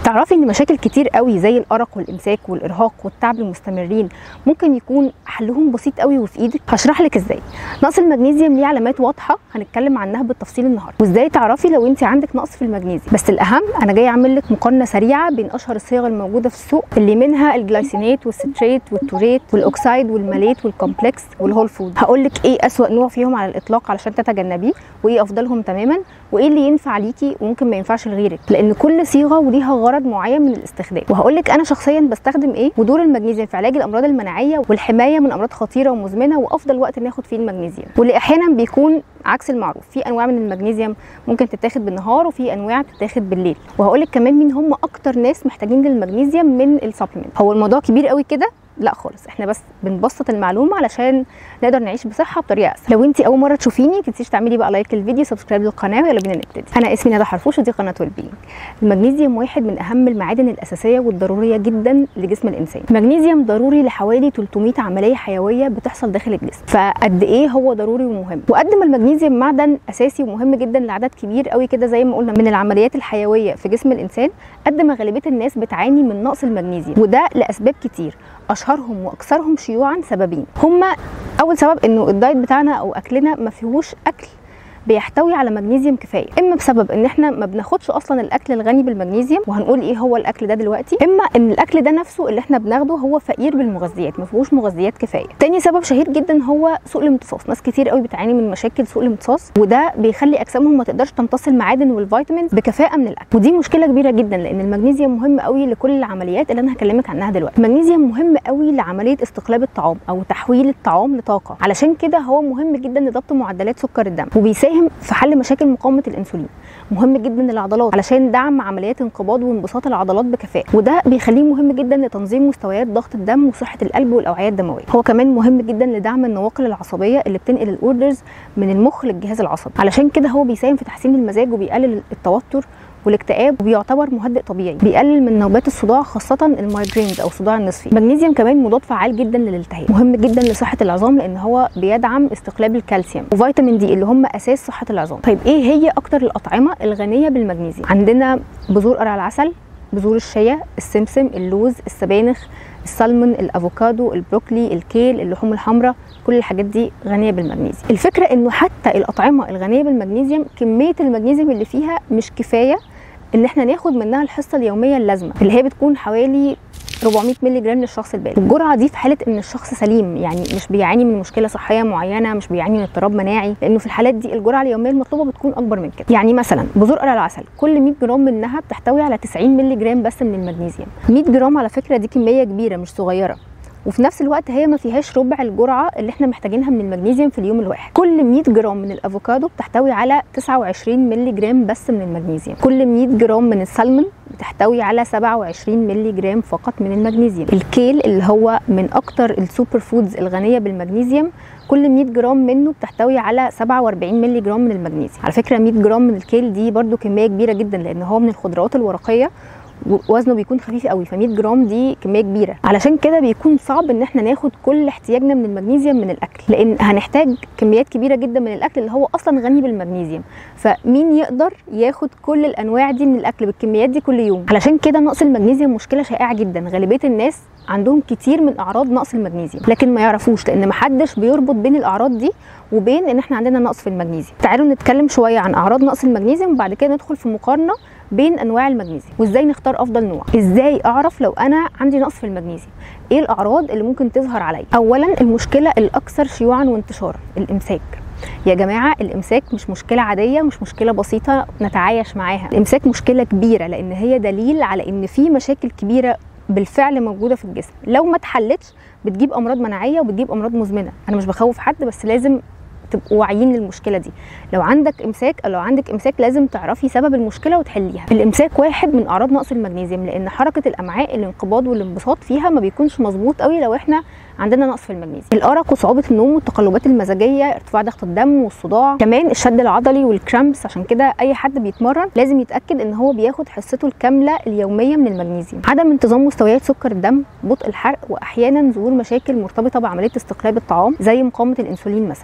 تعرفي ان مشاكل كتير قوي زي الارق والامساك والارهاق والتعب المستمرين ممكن يكون حلهم بسيط قوي وفي ايدك هشرح لك ازاي نقص المغنيسيوم ليه علامات واضحه هنتكلم عنها بالتفصيل النهارده وازاي تعرفي لو انت عندك نقص في المغنيسيوم بس الاهم انا جاي اعمل لك مقارنه سريعه بين اشهر الصيغ الموجوده في السوق اللي منها الجلايسينات والستريت والتوريت والاوكسايد والماليت والكومبلكس والهول فود هقول لك ايه اسوا نوع فيهم على الاطلاق علشان تتجنبيه وايه افضلهم تماما وايه اللي ينفع ليكي وممكن ما ينفعش لغيرك لان كل صيغه وليها غرض معين من الاستخدام وهقول لك انا شخصيا بستخدم ايه ودور المغنيسيوم في علاج الامراض المناعيه والحمايه من امراض خطيره ومزمنه وافضل وقت ناخد فيه المغنيسيوم واللي احيانا بيكون عكس المعروف في انواع من المغنيسيوم ممكن تتاخد بالنهار وفي انواع بتتاخد بالليل وهقول لك كمان مين هم اكتر ناس محتاجين للمغنيسيوم من السبلمنت هو الموضوع كبير قوي كده لا خالص احنا بس بنبسط المعلومه علشان نقدر نعيش بصحه بطريقه اسهل لو انت اول مره تشوفيني ما تنسيش تعملي بقى لايك للفيديو سبسكرايب للقناه ويلا بينا نبتدي انا اسمي ندى حرفوش ودي قناه ويل المغنيسيوم واحد من اهم المعادن الاساسيه والضروريه جدا لجسم الانسان المغنيسيوم ضروري لحوالي 300 عمليه حيويه بتحصل داخل الجسم فقد ايه هو ضروري ومهم وقد ما المغنيسيوم معدن اساسي ومهم جدا لعدد كبير قوي كده زي ما قلنا من العمليات الحيويه في جسم الانسان قد ما غالبيه الناس بتعاني من نقص المغنيسيوم وده لاسباب كتير اشهرهم واكثرهم شيوعا سببين هما اول سبب انه الدايت بتاعنا او اكلنا ما فيهوش اكل بيحتوي على مغنيسيوم كفايه اما بسبب ان احنا ما بناخدش اصلا الاكل الغني بالمغنيسيوم وهنقول ايه هو الاكل ده دلوقتي اما ان الاكل ده نفسه اللي احنا بناخده هو فقير بالمغذيات ما فيهوش مغذيات كفايه تاني سبب شهير جدا هو سوء الامتصاص ناس كتير قوي بتعاني من مشاكل سوء الامتصاص وده بيخلي اجسامهم ما تقدرش تمتص المعادن والفيتامينز بكفاءه من الاكل ودي مشكله كبيره جدا لان المغنيسيوم مهم قوي لكل العمليات اللي انا هكلمك عنها دلوقتي المغنيسيوم مهم قوي لعمليه استقلاب الطعام او تحويل الطعام لطاقه علشان كده هو مهم جدا لضبط معدلات سكر الدم وبيساهم في حل مشاكل مشاكل مقاومه الانسولين مهم جدا للعضلات علشان دعم عمليات انقباض وانبساط العضلات بكفاءه وده بيخليه مهم جدا لتنظيم مستويات ضغط الدم وصحه القلب والاوعيه الدمويه هو كمان مهم جدا لدعم النواقل العصبيه اللي بتنقل الاوردرز من المخ للجهاز العصبي علشان كده هو بيساهم في تحسين المزاج وبيقلل التوتر والاكتئاب وبيعتبر مهدئ طبيعي بيقلل من نوبات الصداع خاصه المايجرينز او الصداع النصفي المغنيسيوم كمان مضاد فعال جدا للالتهاب مهم جدا لصحه العظام لان هو بيدعم استقلاب الكالسيوم وفيتامين دي اللي هم اساس صحه العظام طيب ايه هي اكتر الاطعمه الغنيه بالمغنيسيوم عندنا بذور قرع العسل بذور الشيا السمسم اللوز السبانخ السلمون الافوكادو البروكلي الكيل اللحوم الحمراء كل الحاجات دي غنيه بالمغنيسيوم الفكره انه حتى الاطعمه الغنيه بالمغنيسيوم كميه المغنيسيوم اللي فيها مش كفايه ان احنا ناخد منها الحصه اليوميه اللازمه اللي هي بتكون حوالي 400 مللي جرام للشخص البالغ الجرعه دي في حاله ان الشخص سليم يعني مش بيعاني من مشكله صحيه معينه مش بيعاني من اضطراب مناعي لانه في الحالات دي الجرعه اليوميه المطلوبه بتكون اكبر من كده يعني مثلا بذور قرع العسل كل 100 جرام منها بتحتوي على 90 مللي جرام بس من المغنيسيوم 100 جرام على فكره دي كميه كبيره مش صغيره وفي نفس الوقت هي ما فيهاش ربع الجرعه اللي احنا محتاجينها من المغنيسيوم في اليوم الواحد كل 100 جرام من الافوكادو بتحتوي على 29 مللي جرام بس من المغنيسيوم كل 100 جرام من السلمون بتحتوي على 27 مللي جرام فقط من المغنيسيوم الكيل اللي هو من اكتر السوبر فودز الغنيه بالمغنيسيوم كل 100 جرام منه بتحتوي على 47 مللي جرام من المغنيسيوم على فكره 100 جرام من الكيل دي برده كميه كبيره جدا لان هو من الخضروات الورقيه وزنه بيكون خفيف قوي ف 100 جرام دي كميه كبيره علشان كده بيكون صعب ان احنا ناخد كل احتياجنا من المغنيسيوم من الاكل لان هنحتاج كميات كبيره جدا من الاكل اللي هو اصلا غني بالمغنيسيوم فمين يقدر ياخد كل الانواع دي من الاكل بالكميات دي كل يوم علشان كده نقص المغنيسيوم مشكله شائعه جدا غالبيه الناس عندهم كتير من اعراض نقص المغنيسيوم لكن ما يعرفوش لان محدش بيربط بين الاعراض دي وبين ان احنا عندنا نقص في المغنيسيوم تعالوا نتكلم شويه عن اعراض نقص المغنيسيوم وبعد كده ندخل في مقارنه بين انواع المغنيسيوم وازاي نختار افضل نوع ازاي اعرف لو انا عندي نقص في المغنيسيوم ايه الاعراض اللي ممكن تظهر عليا اولا المشكله الاكثر شيوعا وانتشارا الامساك يا جماعه الامساك مش مشكله عاديه مش مشكله بسيطه نتعايش معاها الامساك مشكله كبيره لان هي دليل على ان في مشاكل كبيره بالفعل موجوده في الجسم لو ما اتحلتش بتجيب امراض مناعيه وبتجيب امراض مزمنه انا مش بخوف حد بس لازم تبقوا واعيين للمشكله دي لو عندك امساك او لو عندك امساك لازم تعرفي سبب المشكله وتحليها الامساك واحد من اعراض نقص المغنيسيوم لان حركه الامعاء الانقباض والانبساط فيها ما بيكونش مظبوط قوي لو احنا عندنا نقص في المغنيسيوم الارق وصعوبه النوم والتقلبات المزاجيه ارتفاع ضغط الدم والصداع كمان الشد العضلي والكرامبس عشان كده اي حد بيتمرن لازم يتاكد ان هو بياخد حصته الكامله اليوميه من المغنيسيوم عدم انتظام مستويات سكر الدم بطء الحرق واحيانا ظهور مشاكل مرتبطه بعمليه استقلاب الطعام زي مقاومه الانسولين مثلا الام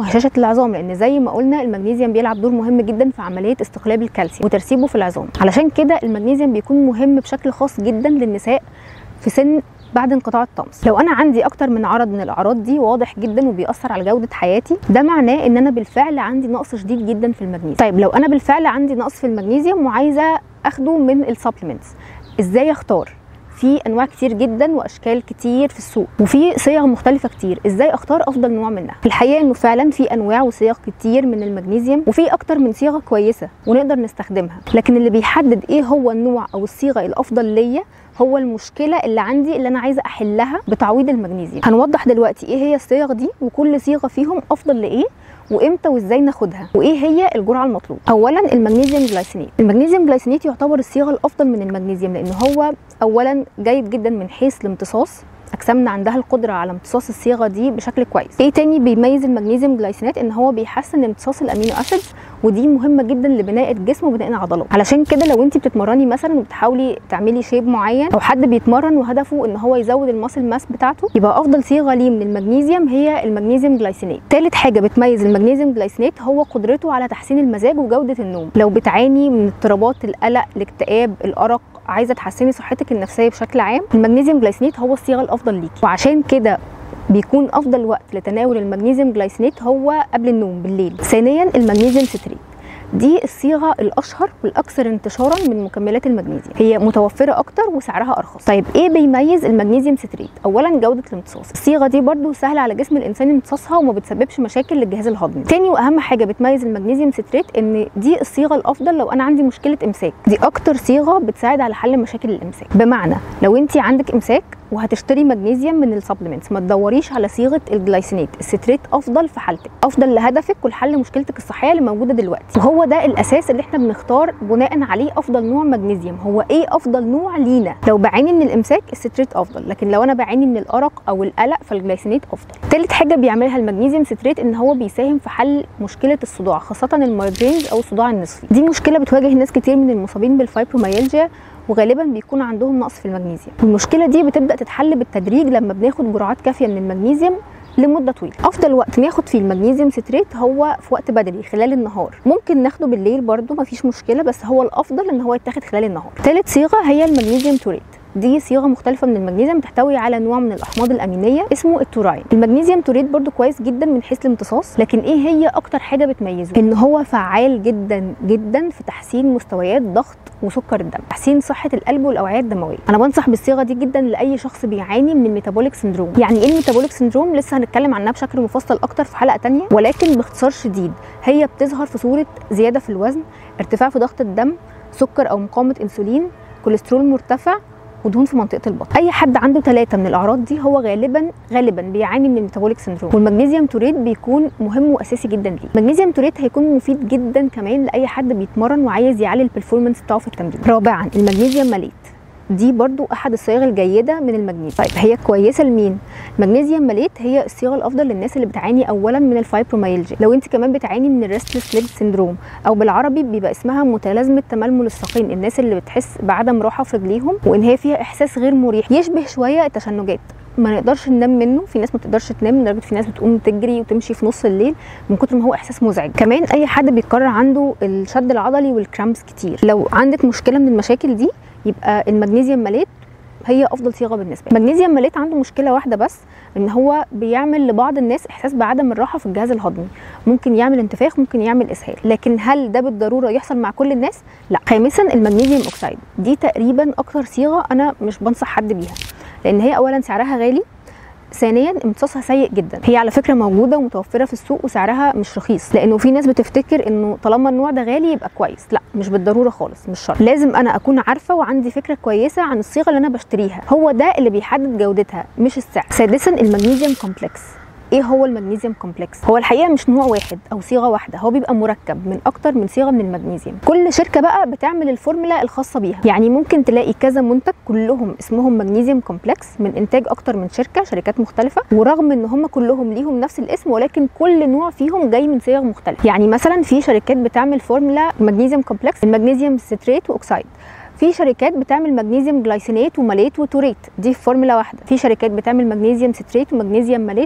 وهشاشه العظام لان زي ما قلنا المغنيسيوم بيلعب دور مهم جدا في عمليه استقلاب الكالسيوم وترسيبه في العظام علشان كده المغنيسيوم بيكون مهم بشكل خاص جدا للنساء في سن بعد انقطاع الطمس لو انا عندي اكتر من عرض من الاعراض دي واضح جدا وبيأثر على جوده حياتي ده معناه ان انا بالفعل عندي نقص شديد جدا في المغنيسيوم طيب لو انا بالفعل عندي نقص في المغنيسيوم وعايزه اخده من السبلمنتس ازاي اختار في انواع كتير جدا واشكال كتير في السوق وفي صيغ مختلفه كتير ازاي اختار افضل نوع منها الحقيقه انه فعلا في انواع وصيغ كتير من المغنيسيوم وفي اكتر من صيغه كويسه ونقدر نستخدمها لكن اللي بيحدد ايه هو النوع او الصيغه الافضل ليا هو المشكله اللي عندي اللي انا عايزه احلها بتعويض المغنيسيوم هنوضح دلوقتي ايه هي الصيغ دي وكل صيغه فيهم افضل لايه وامتى وازاي ناخدها وايه هي الجرعه المطلوبه اولا المغنيسيوم جلايسينيت المغنيسيوم جلايسينيت يعتبر الصيغه الافضل من المغنيسيوم لان هو اولا جيد جدا من حيث الامتصاص اجسامنا عندها القدره على امتصاص الصيغه دي بشكل كويس ايه تاني بيميز المغنيسيوم جلايسينات ان هو بيحسن امتصاص الامينو اسيدز ودي مهمه جدا لبناء الجسم وبناء العضلات علشان كده لو انت بتتمرني مثلا وبتحاولي تعملي شيب معين او حد بيتمرن وهدفه ان هو يزود الماسل ماس بتاعته يبقى افضل صيغه ليه من المغنيسيوم هي المغنيسيوم جلايسينات ثالث حاجه بتميز المغنيسيوم جلايسينات هو قدرته على تحسين المزاج وجوده النوم لو بتعاني من اضطرابات القلق الاكتئاب الارق عايزه تحسني صحتك النفسيه بشكل عام المغنيسيوم جلايسينات هو الصيغه الافضل ليكي وعشان كده بيكون افضل وقت لتناول المغنيسيوم جلايسينات هو قبل النوم بالليل ثانيا المغنيسيوم ستريت دي الصيغه الاشهر والاكثر انتشارا من مكملات المغنيسيوم هي متوفره اكتر وسعرها ارخص طيب ايه بيميز المغنيسيوم ستريت اولا جوده الامتصاص الصيغه دي برده سهله على جسم الانسان امتصاصها وما بتسببش مشاكل للجهاز الهضمي تاني واهم حاجه بتميز المغنيسيوم ستريت ان دي الصيغه الافضل لو انا عندي مشكله امساك دي اكتر صيغه بتساعد على حل مشاكل الامساك بمعنى لو انت عندك امساك وهتشتري مغنيسيوم من السبلمنتس ما تدوريش على صيغه الجلايسينات الستريت افضل في حالتك افضل لهدفك ولحل مشكلتك الصحيه اللي موجوده دلوقتي وهو ده الاساس اللي احنا بنختار بناء عليه افضل نوع مغنيسيوم هو ايه افضل نوع لينا لو بعاني من الامساك الستريت افضل لكن لو انا بعاني من الارق او القلق فالجلايسينات افضل ثالث حاجه بيعملها المغنيسيوم ستريت ان هو بيساهم في حل مشكله الصداع خاصه المايجرينز او الصداع النصفي دي مشكله بتواجه ناس كتير من المصابين بالفايبروميالجيا وغالبا بيكون عندهم نقص في المغنيسيوم المشكله دي بتبدا تتحل بالتدريج لما بناخد جرعات كافيه من المغنيسيوم لمده طويله افضل وقت ناخد فيه المغنيسيوم ستريت هو في وقت بدري خلال النهار ممكن ناخده بالليل برده مفيش مشكله بس هو الافضل ان هو يتاخد خلال النهار ثالث صيغه هي المغنيسيوم توريت دي صيغه مختلفه من المغنيسيوم بتحتوي على نوع من الاحماض الامينيه اسمه التوراين المغنيسيوم توريت برده كويس جدا من حيث الامتصاص لكن ايه هي اكتر حاجه بتميزه ان هو فعال جدا جدا في تحسين مستويات ضغط وسكر الدم تحسين صحه القلب والاوعيه الدمويه انا بنصح بالصيغه دي جدا لاي شخص بيعاني من الميتابوليك سندروم يعني ايه الميتابوليك سندروم لسه هنتكلم عنها بشكل مفصل اكتر في حلقه تانية ولكن باختصار شديد هي بتظهر في صوره زياده في الوزن ارتفاع في ضغط الدم سكر او مقاومه انسولين كوليسترول مرتفع ودهون في منطقه البطن اي حد عنده ثلاثه من الاعراض دي هو غالبا غالبا بيعاني من الميتابوليك سندروم والمغنيسيوم توريت بيكون مهم واساسي جدا ليه المغنيسيوم توريت هيكون مفيد جدا كمان لاي حد بيتمرن وعايز يعلي البرفورمانس بتاعه في التمرين رابعا المغنيسيوم مليت دي برضو احد الصيغ الجيده من المغنيسيوم طيب هي كويسه لمين المغنيسيوم مليت هي الصيغه الافضل للناس اللي بتعاني اولا من الفايبروميالجيا لو انت كمان بتعاني من الريستلس ليج سيندروم او بالعربي بيبقى اسمها متلازمه تململ الساقين الناس اللي بتحس بعدم راحه في رجليهم وان هي فيها احساس غير مريح يشبه شويه التشنجات ما نقدرش ننام منه في ناس ما تقدرش تنام لدرجه في ناس بتقوم تجري وتمشي في نص الليل من كتر ما هو احساس مزعج كمان اي حد بيتكرر عنده الشد العضلي والكرامبس كتير لو عندك مشكله من المشاكل دي يبقى المغنيسيوم مليت هي افضل صيغه بالنسبه لي المغنيسيوم مليت عنده مشكله واحده بس ان هو بيعمل لبعض الناس احساس بعدم الراحه في الجهاز الهضمي ممكن يعمل انتفاخ ممكن يعمل اسهال لكن هل ده بالضروره يحصل مع كل الناس لا خامسا المغنيسيوم اوكسيد دي تقريبا اكتر صيغه انا مش بنصح حد بيها لان هي اولا سعرها غالي ثانيا امتصاصها سيء جدا هي على فكره موجوده ومتوفره في السوق وسعرها مش رخيص لانه في ناس بتفتكر انه طالما النوع ده غالي يبقى كويس لا مش بالضروره خالص مش شرط لازم انا اكون عارفه وعندي فكره كويسه عن الصيغه اللي انا بشتريها هو ده اللي بيحدد جودتها مش السعر سادسا المغنيسيوم كومبلكس ايه هو المغنيسيوم كومبلكس هو الحقيقه مش نوع واحد او صيغه واحده هو بيبقى مركب من اكتر من صيغه من المغنيسيوم كل شركه بقى بتعمل الفورمولا الخاصه بيها يعني ممكن تلاقي كذا منتج كلهم اسمهم مغنيسيوم كومبلكس من انتاج اكتر من شركه شركات مختلفه ورغم ان هم كلهم ليهم نفس الاسم ولكن كل نوع فيهم جاي من صيغ مختلفه يعني مثلا في شركات بتعمل فورمولا مغنيسيوم كومبلكس المغنيسيوم ستريت واوكسايد في شركات بتعمل مغنيسيوم جلايسينات وماليت وتوريت دي في فورمولا واحده في شركات بتعمل مغنيسيوم ستريت ومغنيسيوم ماليت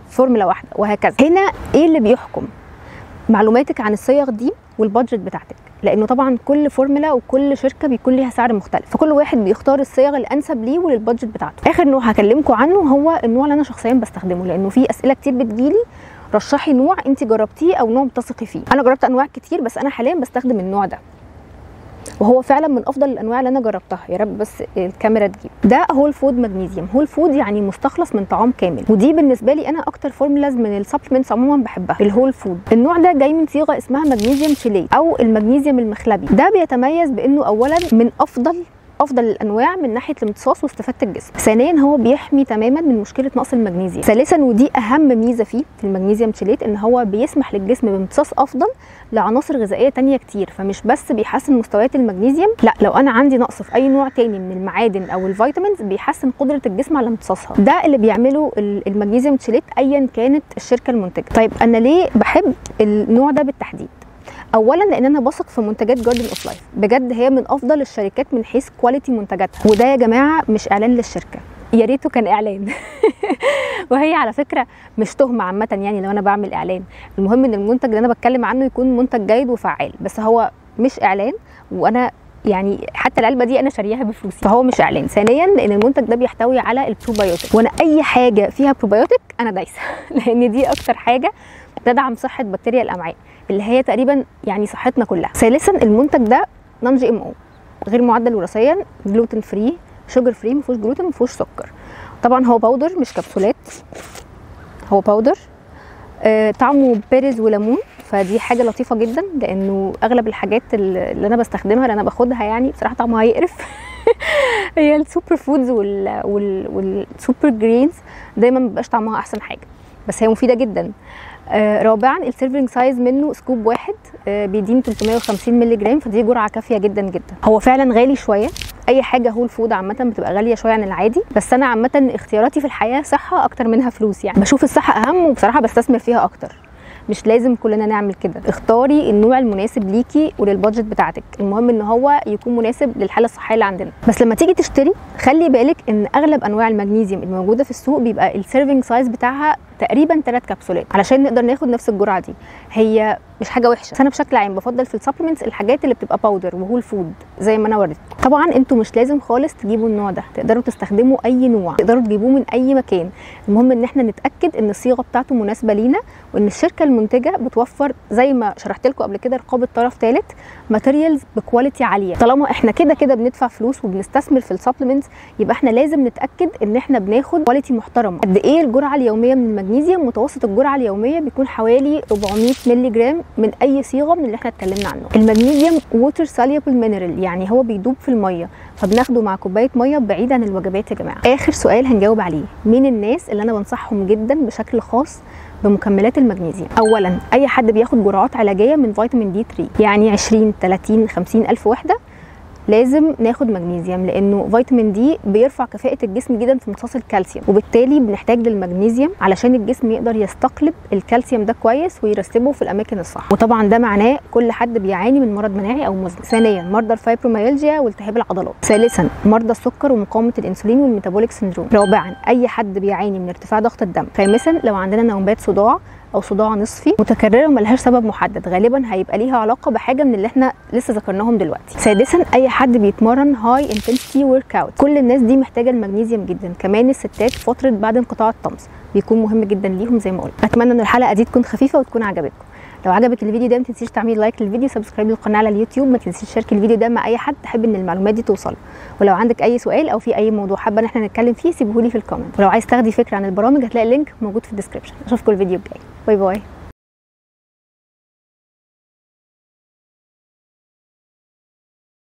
فورمولا واحده وهكذا هنا ايه اللي بيحكم معلوماتك عن الصيغ دي والبادجت بتاعتك لانه طبعا كل فورمولا وكل شركه بيكون ليها سعر مختلف فكل واحد بيختار الصيغ الانسب ليه وللبادجت بتاعته اخر نوع هكلمكم عنه هو النوع اللي انا شخصيا بستخدمه لانه في اسئله كتير بتجيلي رشحي نوع انت جربتيه او نوع بتثقي فيه انا جربت انواع كتير بس انا حاليا بستخدم النوع ده وهو فعلا من افضل الانواع اللي انا جربتها يا رب بس الكاميرا تجيب ده هول فود مغنيسيوم هول فود يعني مستخلص من طعام كامل ودي بالنسبه لي انا اكتر فورمولاز من السبلمنتس عموما بحبها الهول فود النوع ده جاي من صيغه اسمها مغنيسيوم شيليت او المغنيسيوم المخلبي ده بيتميز بانه اولا من افضل افضل الانواع من ناحيه الامتصاص واستفاده الجسم ثانيا هو بيحمي تماما من مشكله نقص المغنيسيوم ثالثا ودي اهم ميزه فيه في المغنيسيوم تشيليت ان هو بيسمح للجسم بامتصاص افضل لعناصر غذائيه تانية كتير فمش بس بيحسن مستويات المغنيسيوم لا لو انا عندي نقص في اي نوع تاني من المعادن او الفيتامينز بيحسن قدره الجسم على امتصاصها ده اللي بيعمله المغنيسيوم تشيليت ايا كانت الشركه المنتجه طيب انا ليه بحب النوع ده بالتحديد اولا لان انا بثق في منتجات جاردن اوف لايف بجد هي من افضل الشركات من حيث كواليتي منتجاتها وده يا جماعه مش اعلان للشركه يا ريته كان اعلان وهي على فكره مش تهمه عامه يعني لو انا بعمل اعلان المهم ان المنتج اللي انا بتكلم عنه يكون منتج جيد وفعال بس هو مش اعلان وانا يعني حتى العلبه دي انا شارياها بفلوسي فهو مش اعلان ثانيا لان المنتج ده بيحتوي على البروبايوتيك وانا اي حاجه فيها بروبايوتيك انا دايسه لان دي اكتر حاجه تدعم صحه بكتيريا الامعاء اللي هي تقريبا يعني صحتنا كلها ثالثا المنتج ده نون جي ام او غير معدل وراثيا جلوتين فري شوجر فري ما فيهوش جلوتين ما فيهوش سكر طبعا هو باودر مش كبسولات هو باودر آه طعمه بيرز وليمون فدي حاجه لطيفه جدا لانه اغلب الحاجات اللي انا بستخدمها اللي انا باخدها يعني بصراحه طعمها هيقرف هي السوبر فودز وال وال والسوبر جرينز دايما مبيبقاش طعمها احسن حاجه بس هي مفيده جدا آه رابعا السيرفنج سايز منه سكوب واحد آه بيديني 350 مللي جرام فدي جرعه كافيه جدا جدا هو فعلا غالي شويه اي حاجه هول فود عامه بتبقى غاليه شويه عن العادي بس انا عامه اختياراتي في الحياه صحه اكتر منها فلوس يعني بشوف الصحه اهم وبصراحه بستثمر فيها اكتر مش لازم كلنا نعمل كده اختاري النوع المناسب ليكي وللبادجت بتاعتك المهم ان هو يكون مناسب للحاله الصحيه اللي عندنا بس لما تيجي تشتري خلي بالك ان اغلب انواع المغنيسيوم الموجوده في السوق بيبقى السيرفنج سايز بتاعها تقريبا ثلاث كبسولات علشان نقدر ناخد نفس الجرعه دي هي مش حاجه وحشه بس انا بشكل عام بفضل في السبلمنتس الحاجات اللي بتبقى باودر وهول فود زي ما انا وريتكم طبعا انتوا مش لازم خالص تجيبوا النوع ده تقدروا تستخدموا اي نوع تقدروا تجيبوه من اي مكان المهم ان احنا نتاكد ان الصيغه بتاعته مناسبه لينا وان الشركه المنتجه بتوفر زي ما شرحت لكم قبل كده رقابه طرف ثالث ماتيريالز بكواليتي عاليه طالما احنا كده كده بندفع فلوس وبنستثمر في السبلمنتس يبقى احنا لازم نتاكد ان احنا بناخد كواليتي محترمه قد ايه الجرعه اليوميه من المغنيسيوم متوسط الجرعه اليوميه بيكون حوالي 400 مللي جرام من اي صيغه من اللي احنا اتكلمنا عنه المغنيسيوم ووتر سوليبل مينرال يعني هو بيدوب في الميه فبناخده مع كوبايه ميه بعيد عن الوجبات يا جماعه اخر سؤال هنجاوب عليه مين الناس اللي انا بنصحهم جدا بشكل خاص بمكملات المغنيسيوم اولا اي حد بياخد جرعات علاجيه من فيتامين دي 3 يعني 20 30 50 الف وحده لازم ناخد مغنيسيوم لانه فيتامين دي بيرفع كفاءه الجسم جدا في امتصاص الكالسيوم وبالتالي بنحتاج للمغنيسيوم علشان الجسم يقدر يستقلب الكالسيوم ده كويس ويرسبه في الاماكن الصح وطبعا ده معناه كل حد بيعاني من مرض مناعي او مزمن ثانيا مرضى الفايبروميالجيا والتهاب العضلات ثالثا مرضى السكر ومقاومه الانسولين والميتابوليك سندروم رابعا اي حد بيعاني من ارتفاع ضغط الدم خامسا لو عندنا نوبات صداع او صداع نصفي متكرره وملهاش سبب محدد غالبا هيبقى ليها علاقه بحاجه من اللي احنا لسه ذكرناهم دلوقتي سادسا اي حد بيتمرن هاي انتنسيتي ورك اوت كل الناس دي محتاجه المغنيسيوم جدا كمان الستات في فتره بعد انقطاع الطمس بيكون مهم جدا ليهم زي ما قلت اتمنى ان الحلقه دي تكون خفيفه وتكون عجبتكم لو عجبك الفيديو ده ما تنسيش تعملي لايك للفيديو سبسكرايب للقناه على اليوتيوب ما تنسيش تشاركي الفيديو ده مع اي حد تحب ان المعلومات دي توصل ولو عندك اي سؤال او في اي موضوع حابه ان احنا نتكلم فيه سيبهولي في الكومنت ولو عايز تاخدي فكره عن البرامج هتلاقي اللينك موجود في الديسكربشن اشوفكم الفيديو الجاي باي باي